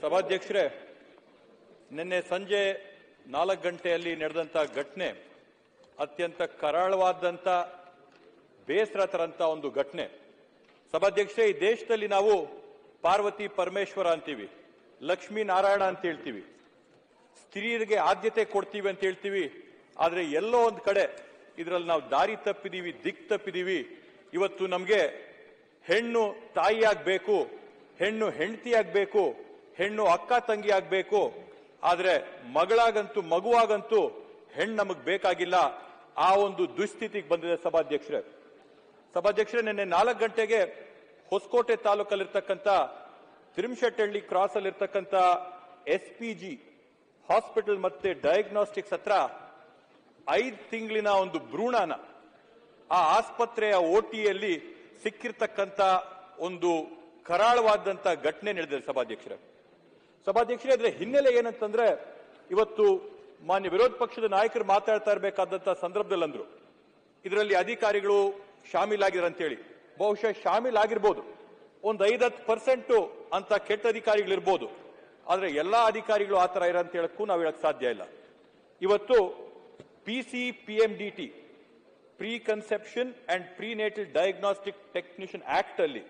ಸಭಾಧ್ಯಕ್ಷರೇ ನಿನ್ನೆ ಸಂಜೆ ನಾಲ್ಕು ಗಂಟೆಯಲ್ಲಿ ನಡೆದಂತ ಘಟನೆ ಅತ್ಯಂತ ಕರಾಳವಾದಂತ ಬೇಸರ ತರಂತ ಒಂದು ಘಟನೆ ಸಭಾಧ್ಯಕ್ಷರೇ ಈ ದೇಶದಲ್ಲಿ ನಾವು ಪಾರ್ವತಿ ಪರಮೇಶ್ವರ ಅಂತೀವಿ ಲಕ್ಷ್ಮೀ ನಾರಾಯಣ ಅಂತ ಹೇಳ್ತೀವಿ ಸ್ತ್ರೀಯರಿಗೆ ಆದ್ಯತೆ ಕೊಡ್ತೀವಿ ಅಂತ ಹೇಳ್ತೀವಿ ಆದ್ರೆ ಎಲ್ಲೋ ಒಂದ್ ಕಡೆ ಇದರಲ್ಲಿ ನಾವು ದಾರಿ ತಪ್ಪಿದೀವಿ ದಿಕ್ ತಪ್ಪಿದೀವಿ ಇವತ್ತು ನಮ್ಗೆ ಹೆಣ್ಣು ತಾಯಿ ಆಗ್ಬೇಕು ಹೆಣ್ಣು ಹೆಂಡತಿ ಆಗ್ಬೇಕು ಹೆಣ್ಣು ಅಕ್ಕ ತಂಗಿ ಆಗ್ಬೇಕು ಆದ್ರೆ ಮಗಳಾಗಂತೂ ಮಗುವಾಗಂತೂ ಹೆಣ್ಣು ನಮಗ್ ಬೇಕಾಗಿಲ್ಲ ಆ ಒಂದು ದುಸ್ಥಿತಿಗೆ ಬಂದಿದೆ ಸಭಾಧ್ಯಕ್ಷರೇ ಸಭಾಧ್ಯಕ್ಷರೇ ನಿನ್ನೆ ನಾಲ್ಕು ಗಂಟೆಗೆ ಹೊಸಕೋಟೆ ತಾಲೂಕಲ್ಲಿರ್ತಕ್ಕಂಥ ತಿರುಮಶೆಟ್ಟಹಳ್ಳಿ ಕ್ರಾಸ್ ಅಲ್ಲಿರ್ತಕ್ಕಂಥ ಎಸ್ ಪಿ ಜಿ ಹಾಸ್ಪಿಟಲ್ ಮತ್ತೆ ಡಯಾಗ್ನೋಸ್ಟಿಕ್ಸ್ ಹತ್ರ ಐದು ತಿಂಗಳಿನ ಒಂದು ಭ್ರೂಣನ ಆ ಆಸ್ಪತ್ರೆಯ ಓಟಿಯಲ್ಲಿ ಸಿಕ್ಕಿರ್ತಕ್ಕಂಥ ಒಂದು ಕರಾಳವಾದಂತ ಘಟನೆ ನಡೆದಿದೆ ಸಭಾಧ್ಯಕ್ಷರೇ ಸಭಾಧ್ಯಕ್ಷರೇ ಅದರ ಹಿನ್ನೆಲೆ ಏನಂತಂದ್ರೆ ಇವತ್ತು ಮಾನ್ಯ ವಿರೋಧ ಪಕ್ಷದ ನಾಯಕರು ಮಾತಾಡ್ತಾ ಇರಬೇಕಾದಂತ ಸಂದರ್ಭದಲ್ಲಿ ಅಂದ್ರು ಇದರಲ್ಲಿ ಅಧಿಕಾರಿಗಳು ಶಾಮೀಲಾಗಿದ್ದಾರೆ ಅಂತೇಳಿ ಬಹುಶಃ ಶಾಮೀಲಾಗಿರ್ಬೋದು ಒಂದು ಐದತ್ತು ಪರ್ಸೆಂಟ್ ಅಂತ ಕೆಟ್ಟ ಅಧಿಕಾರಿಗಳಿರ್ಬೋದು ಆದ್ರೆ ಎಲ್ಲಾ ಅಧಿಕಾರಿಗಳು ಆ ತರ ಇರೋ ಅಂತ ಹೇಳಕ್ಕೂ ನಾವು ಹೇಳಕ್ ಸಾಧ್ಯ ಇಲ್ಲ ಇವತ್ತು P C P M D T pre conception and prenatal diagnostic technician act ಅಲ್ಲಿ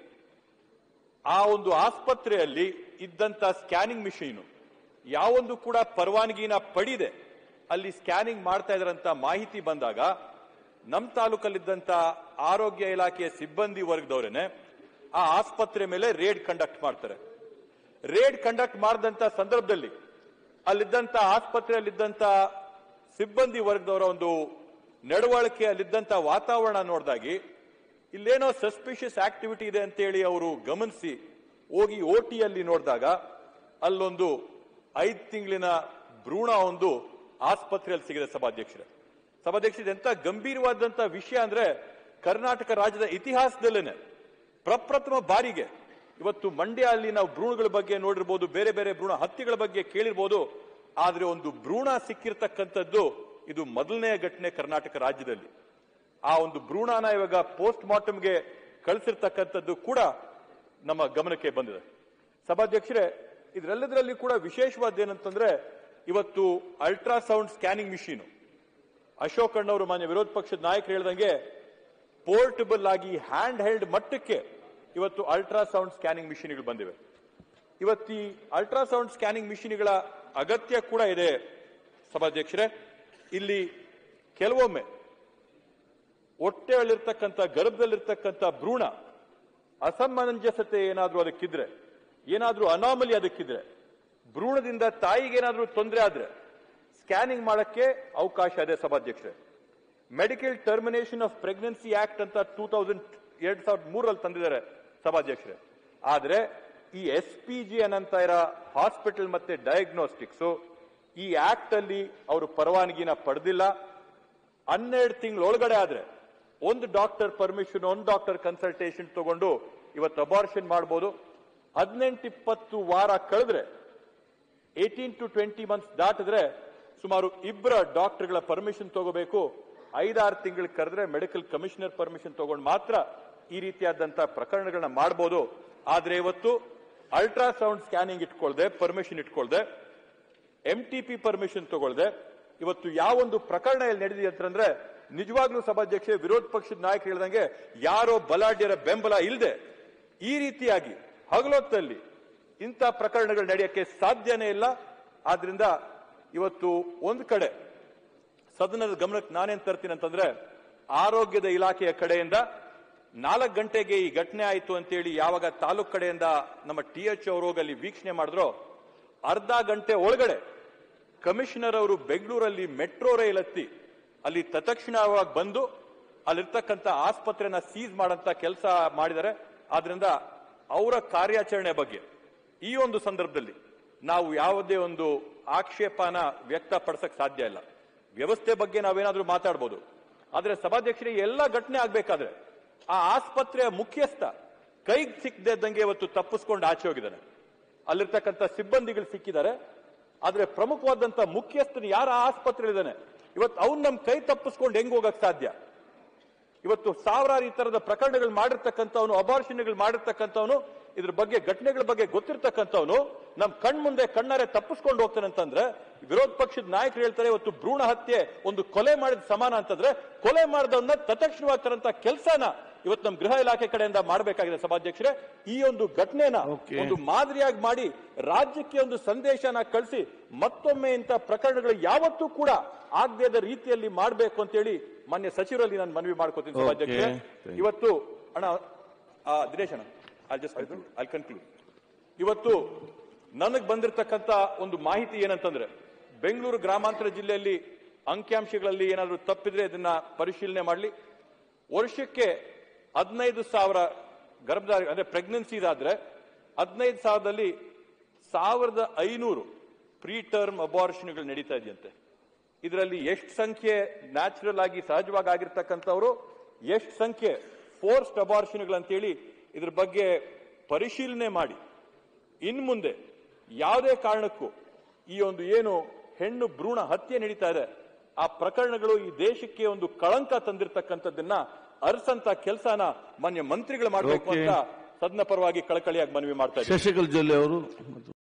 ಆ ಒಂದು ಆಸ್ಪತ್ರೆಯಲ್ಲಿ ಇದ್ದಂತ ಸ್ಕ್ಯಾನಿಂಗ್ ಮಿಷಿನ್ ಯಾವೊಂದು ಕೂಡ ಪರವಾನಗಿನ ಪಡಿದೆ ಅಲ್ಲಿ ಸ್ಕ್ಯಾನಿಂಗ್ ಮಾಡ್ತಾ ಇದ್ರಂತ ಮಾಹಿತಿ ಬಂದಾಗ ನಮ್ಮ ತಾಲೂಕಲ್ಲಿದ್ದಂತ ಆರೋಗ್ಯ ಇಲಾಖೆಯ ಸಿಬ್ಬಂದಿ ವರ್ಗದವರೇನೆ ಆ ಆಸ್ಪತ್ರೆ ಮೇಲೆ ರೇಡ್ ಕಂಡಕ್ಟ್ ಮಾಡ್ತಾರೆ ರೇಡ್ ಕಂಡಕ್ಟ್ ಮಾಡಿದಂತ ಸಂದರ್ಭದಲ್ಲಿ ಅಲ್ಲಿದ್ದಂತ ಆಸ್ಪತ್ರೆಯಲ್ಲಿದ್ದಂತ ಸಿಬ್ಬಂದಿ ವರ್ಗದವರ ಒಂದು ನಡವಳಿಕೆ ಅಲ್ಲಿದ್ದಂತ ವಾತಾವರಣ ನೋಡಿದಾಗಿ ಇಲ್ಲೇನೋ ಸಸ್ಪಿಷಿಯಸ್ ಆಕ್ಟಿವಿಟಿ ಇದೆ ಅಂತೇಳಿ ಅವರು ಗಮನಿಸಿ ಹೋಗಿ ಓಟಿಯಲ್ಲಿ ನೋಡಿದಾಗ ಅಲ್ಲೊಂದು ಐದು ತಿಂಗಳಿನ ಭ್ರೂಣ ಒಂದು ಆಸ್ಪತ್ರೆಯಲ್ಲಿ ಸಿಗಿದೆ ಸಭಾಧ್ಯಕ್ಷರೇ ಸಭಾಧ್ಯಕ್ಷರು ಎಂತ ಗಂಭೀರವಾದಂತ ವಿಷಯ ಅಂದ್ರೆ ಕರ್ನಾಟಕ ರಾಜ್ಯದ ಇತಿಹಾಸದಲ್ಲೇನೆ ಪ್ರಪ್ರಥಮ ಬಾರಿಗೆ ಇವತ್ತು ಮಂಡ್ಯ ಅಲ್ಲಿ ನಾವು ಭ್ರೂಣಗಳ ಬಗ್ಗೆ ನೋಡಿರ್ಬೋದು ಬೇರೆ ಬೇರೆ ಭ್ರೂಣ ಹತ್ಯೆಗಳ ಬಗ್ಗೆ ಕೇಳಿರ್ಬೋದು ಆದ್ರೆ ಒಂದು ಭ್ರೂಣ ಸಿಕ್ಕಿರ್ತಕ್ಕಂಥದ್ದು ಇದು ಮೊದಲನೆಯ ಘಟನೆ ಕರ್ನಾಟಕ ರಾಜ್ಯದಲ್ಲಿ ಆ ಒಂದು ಭ್ರೂಣನ ಇವಾಗ ಪೋಸ್ಟ್ ಮಾರ್ಟಮ್ಗೆ ಕಳಿಸಿರ್ತಕ್ಕಂಥದ್ದು ಕೂಡ ನಮ್ಮ ಗಮನಕ್ಕೆ ಬಂದಿದೆ ಸಭಾಧ್ಯಕ್ಷರೇ ಇದರೆಲ್ಲದರಲ್ಲಿ ಕೂಡ ವಿಶೇಷವಾದ ಏನಂತಂದ್ರೆ ಇವತ್ತು ಅಲ್ಟ್ರಾಸೌಂಡ್ ಸ್ಕ್ಯಾನಿಂಗ್ ಮಿಷಿನ್ ಅಶೋಕ್ ಅಣ್ಣವರು ಮಾನ್ಯ ವಿರೋಧ ಪಕ್ಷದ ನಾಯಕರು ಹೇಳ್ದಂಗೆ ಪೋರ್ಟಬಲ್ ಆಗಿ ಹ್ಯಾಂಡ್ ಹೆಲ್ಡ್ ಮಟ್ಟಕ್ಕೆ ಇವತ್ತು ಅಲ್ಟ್ರಾಸೌಂಡ್ ಸ್ಕ್ಯಾನಿಂಗ್ ಮಿಷಿನ್ಗಳು ಬಂದಿವೆ ಇವತ್ತು ಈ ಅಲ್ಟ್ರಾಸೌಂಡ್ ಸ್ಕ್ಯಾನಿಂಗ್ ಮಿಷಿನ್ಗಳ ಅಗತ್ಯ ಕೂಡ ಇದೆ ಸಭಾಧ್ಯಕ್ಷರೇ ಇಲ್ಲಿ ಕೆಲವೊಮ್ಮೆ ಹೊಟ್ಟೆಯಲ್ಲಿರ್ತಕ್ಕಂಥ ಗರ್ಭದಲ್ಲಿರ್ತಕ್ಕಂಥ ಭ್ರೂಣ ಅಸಮಂಜಸತೆ ಏನಾದ್ರೂ ಅದಕ್ಕಿದ್ರೆ ಏನಾದ್ರೂ ಅನಾಮಲಿ ಅದಕ್ಕಿದ್ರೆ ಭ್ರೂಣದಿಂದ ತಾಯಿಗೆ ಏನಾದ್ರೂ ತೊಂದರೆ ಆದ್ರೆ ಸ್ಕ್ಯಾನಿಂಗ್ ಮಾಡಕ್ಕೆ ಅವಕಾಶ ಇದೆ ಸಭಾಧ್ಯಕ್ಷರೇ medical termination of pregnancy act ಅಂತ ಟೂ ತೌಸಂಡ್ ಎರಡ್ ಸಾವಿರದ ಮೂರಲ್ಲಿ ತಂದಿದ್ದಾರೆ ಸಭಾಧ್ಯಕ್ಷರೇ ಆದ್ರೆ ಈ ಎಸ್ ಪಿ ಜಿ ಅನ್ನಂತ ಇರೋ ಹಾಸ್ಪಿಟಲ್ ಮತ್ತೆ ಡಯಾಗ್ನೋಸ್ಟಿಕ್ಸ್ ಈ ಆಕ್ಟ್ ಅಲ್ಲಿ ಅವರು ಪರವಾನಗಿನ ಪಡೆದಿಲ್ಲ ಹನ್ನೆರಡು ತಿಂಗಳ ಒಳಗಡೆ ಆದ್ರೆ ಒಂದು ಡಾಕ್ಟರ್ ಪರ್ಮಿಷನ್ ಒಂದು ಡಾಕ್ಟರ್ ಕನ್ಸಲ್ಟೇಷನ್ ತಗೊಂಡು ಇವತ್ತು ಅಬಾರ್ಷನ್ ಮಾಡಬಹುದು ಹದಿನೆಂಟು ಇಪ್ಪತ್ತು ವಾರ ಕಳೆದ್ರೆ ಏಟೀನ್ ಟು ಟ್ವೆಂಟಿ ಮಂತ್ಸ್ ದಾಟಿದ್ರೆ ಸುಮಾರು ಇಬ್ಬರ ಡಾಕ್ಟರ್ಗಳ ಪರ್ಮಿಷನ್ ತಗೋಬೇಕು ಐದಾರು ತಿಂಗಳು ಕರೆದ್ರೆ ಮೆಡಿಕಲ್ ಕಮಿಷನರ್ ಪರ್ಮಿಷನ್ ತಗೊಂಡು ಮಾತ್ರ ಈ ರೀತಿಯಾದಂತ ಪ್ರಕರಣಗಳನ್ನ ಮಾಡಬಹುದು ಆದ್ರೆ ಇವತ್ತು ಅಲ್ಟ್ರಾಸೌಂಡ್ ಸ್ಕ್ಯಾನಿಂಗ್ ಇಟ್ಕೊಳ್ದೆ ಪರ್ಮಿಷನ್ ಇಟ್ಕೊಳ್ದೆ ಎಂ ಟಿ ಪಿ ಪರ್ಮಿಷನ್ ತಗೊಳ್ದೆ ಇವತ್ತು ಯಾವೊಂದು ಪ್ರಕರಣ ಇಲ್ಲಿ ನಡೆದಿದೆ ಅಂತಂದ್ರೆ ನಿಜವಾಗ್ಲೂ ಸಭಾಧ್ಯಕ್ಷ ವಿರೋಧ ಪಕ್ಷದ ನಾಯಕರು ಹೇಳಿದಂಗೆ ಯಾರೋ ಬಲಾಢ್ಯರ ಬೆಂಬಲ ಇಲ್ಲದೆ ಈ ರೀತಿಯಾಗಿ ಹಗಲೊತ್ತಲ್ಲಿ ಇಂಥ ಪ್ರಕರಣಗಳು ನಡೆಯಕ್ಕೆ ಸಾಧ್ಯನೇ ಇಲ್ಲ ಆದ್ರಿಂದ ಇವತ್ತು ಒಂದು ಕಡೆ ಸದನದ ಗಮನಕ್ಕೆ ನಾನೇನ್ ತರ್ತೀನಿ ಅಂತಂದ್ರೆ ಆರೋಗ್ಯದ ಇಲಾಖೆಯ ಕಡೆಯಿಂದ ನಾಲ್ಕು ಗಂಟೆಗೆ ಈ ಘಟನೆ ಆಯಿತು ಅಂತೇಳಿ ಯಾವಾಗ ತಾಲೂಕ್ ಕಡೆಯಿಂದ ನಮ್ಮ ಟಿ ಎಚ್ ಅವರು ಹೋಗಿ ಅಲ್ಲಿ ವೀಕ್ಷಣೆ ಮಾಡಿದ್ರು ಅರ್ಧ ಗಂಟೆ ಒಳಗಡೆ ಕಮಿಷನರ್ ಅವರು ಬೆಂಗಳೂರಲ್ಲಿ ಮೆಟ್ರೋ ರೈಲ್ ಹತ್ತಿ ಅಲ್ಲಿ ತತ್ಕ್ಷಣವಾಗಿ ಬಂದು ಅಲ್ಲಿರ್ತಕ್ಕಂಥ ಆಸ್ಪತ್ರೆನ ಸೀಸ್ ಮಾಡಂತ ಕೆಲಸ ಮಾಡಿದ್ದಾರೆ ಆದ್ರಿಂದ ಅವರ ಕಾರ್ಯಾಚರಣೆ ಬಗ್ಗೆ ಈ ಒಂದು ಸಂದರ್ಭದಲ್ಲಿ ನಾವು ಯಾವುದೇ ಒಂದು ಆಕ್ಷೇಪನ ವ್ಯಕ್ತಪಡಿಸಕ್ ಸಾಧ್ಯ ಇಲ್ಲ ವ್ಯವಸ್ಥೆ ಬಗ್ಗೆ ನಾವೇನಾದ್ರೂ ಮಾತಾಡ್ಬೋದು ಆದ್ರೆ ಸಭಾಧ್ಯಕ್ಷರಿಗೆ ಎಲ್ಲ ಘಟನೆ ಆಗ್ಬೇಕಾದ್ರೆ ಆ ಆಸ್ಪತ್ರೆಯ ಮುಖ್ಯಸ್ಥ ಕೈಗೆ ಸಿಕ್ಕದೆ ಇದ್ದಂಗೆ ಇವತ್ತು ತಪ್ಪಿಸ್ಕೊಂಡು ಆಚೆ ಹೋಗಿದ್ದಾನೆ ಅಲ್ಲಿರ್ತಕ್ಕಂಥ ಸಿಬ್ಬಂದಿಗಳು ಸಿಕ್ಕಿದ್ದಾರೆ ಆದ್ರೆ ಪ್ರಮುಖವಾದಂತ ಮುಖ್ಯಸ್ಥನು ಯಾರ ಆಸ್ಪತ್ರೆಯಲ್ಲಿದ್ದಾನೆ ಇವತ್ತು ಅವ್ನು ನಮ್ ಕೈ ತಪ್ಪಿಸ್ಕೊಂಡು ಹೆಂಗ್ ಹೋಗಕ್ ಸಾಧ್ಯ ಇವತ್ತು ಸಾವಿರಾರು ಈ ತರದ ಪ್ರಕರಣಗಳು ಮಾಡಿರ್ತಕ್ಕಂಥವನು ಅಬಾರ್ಷನ್ಗಳು ಮಾಡಿರ್ತಕ್ಕಂಥವನು ಇದ್ರ ಬಗ್ಗೆ ಘಟನೆಗಳ ಬಗ್ಗೆ ಗೊತ್ತಿರ್ತಕ್ಕಂಥವನು ನಮ್ ಕಣ್ ಮುಂದೆ ಕಣ್ಣಾರೆ ತಪ್ಪಿಸ್ಕೊಂಡು ಹೋಗ್ತಾನೆ ಅಂತಂದ್ರೆ ವಿರೋಧ ಪಕ್ಷದ ನಾಯಕರು ಹೇಳ್ತಾರೆ ಇವತ್ತು ಭ್ರೂಣ ಹತ್ಯೆ ಒಂದು ಕೊಲೆ ಮಾಡಿದ ಸಮಾನ ಅಂತಂದ್ರೆ ಕೊಲೆ ಮಾಡಿದವನ್ನ ತತ್ಕ್ಷಣವಾಗ್ತಾರಂತ ಕೆಲಸನ ಇವತ್ತು ನಮ್ಮ ಗೃಹ ಇಲಾಖೆ ಕಡೆಯಿಂದ ಮಾಡಬೇಕಾಗಿದೆ ಸಭಾಧ್ಯಕ್ಷರೇ ಈ ಒಂದು ಘಟನೆನ Okay. ಒಂದು ಮಾದರಿಯಾಗಿ ಮಾಡಿ ರಾಜ್ಯಕ್ಕೆ ಒಂದು ಸಂದೇಶನ ಕಳಿಸಿ ಮತ್ತೊಮ್ಮೆ ಇಂಥ ಪ್ರಕರಣಗಳು ಯಾವತ್ತೂ ಕೂಡ ಆಗದೇ ಇದ್ದ ರೀತಿಯಲ್ಲಿ ಮಾಡಬೇಕು ಅಂತೇಳಿ ಮಾನ್ಯ ಸಚಿವರಲ್ಲಿ ನಾನು ಮನವಿ ಮಾಡ್ಕೋತೀನಿ Okay. ಸಭಾಧ್ಯಕ್ಷರೇ Thank you. ಇವತ್ತು ಅಣ್ಣ ಆ, ದಿನೇಶ್ ಅಣ್ಣ ಐ ಜಸ್ಟ್ ಐ ಕನ್ಕ್ಲೂಡ್ ಇವತ್ತು ನನಗೆ ಬಂದಿರತಕ್ಕಂತ ಒಂದು ಮಾಹಿತಿ ಏನಂತಂದ್ರೆ ಬೆಂಗಳೂರು ಗ್ರಾಮಾಂತರ ಜಿಲ್ಲೆಯಲ್ಲಿ ಅಂಕಿಅಂಶಗಳಲ್ಲಿ ಏನಾದರೂ ತಪ್ಪಿದ್ರೆ ಇದನ್ನ ಪರಿಶೀಲನೆ ಮಾಡಲಿ ವರ್ಷಕ್ಕೆ ಹದಿನೈದು ಸಾವಿರ ಗರ್ಭಧಾರ ಅಂದ್ರೆ ಪ್ರೆಗ್ನೆನ್ಸೀಸ್ ಆದ್ರೆ ಹದಿನೈದು ಸಾವಿರದಲ್ಲಿ ಸಾವಿರದ ಐನೂರು ಪ್ರೀ ಟರ್ಮ್ ಅಬಾರ್ಷನ್ಗಳು ನಡೀತಾ ಇದೆಯಂತೆ ಇದರಲ್ಲಿ ಎಷ್ಟು ಸಂಖ್ಯೆ ನ್ಯಾಚುರಲ್ ಆಗಿ ಸಹಜವಾಗಿ ಆಗಿರ್ತಕ್ಕಂಥವ್ರು ಎಷ್ಟು ಸಂಖ್ಯೆ ಫೋರ್ಸ್ಡ್ ಅಬಾರ್ಷನ್ಗಳು ಅಂತೇಳಿ ಇದ್ರ ಬಗ್ಗೆ ಪರಿಶೀಲನೆ ಮಾಡಿ ಇನ್ ಮುಂದೆ ಯಾವುದೇ ಕಾರಣಕ್ಕೂ ಈ ಒಂದು ಏನು ಹೆಣ್ಣು ಭ್ರೂಣ ಹತ್ಯೆ ನಡೀತಾ ಇದೆ ಆ ಪ್ರಕರಣಗಳು ಈ ದೇಶಕ್ಕೆ ಒಂದು ಕಳಂಕ ತಂದಿರತಕ್ಕಂಥದ್ದನ್ನ ಅರಸಂತ ಕೆಲಸನ ಮಾನ್ಯ ಮಂತ್ರಿಗಳು ಮಾಡಬೇಕು Okay. ಅಂತ ಸದನ ಪರವಾಗಿ ಕಳಕಳಿಯಾಗಿ ಮನವಿ ಮಾಡ್ತಾ ಇದ್ದೀನಿ ಶಶಿಕಲ್ ಜೊಲ್ಲೆ ಅವರು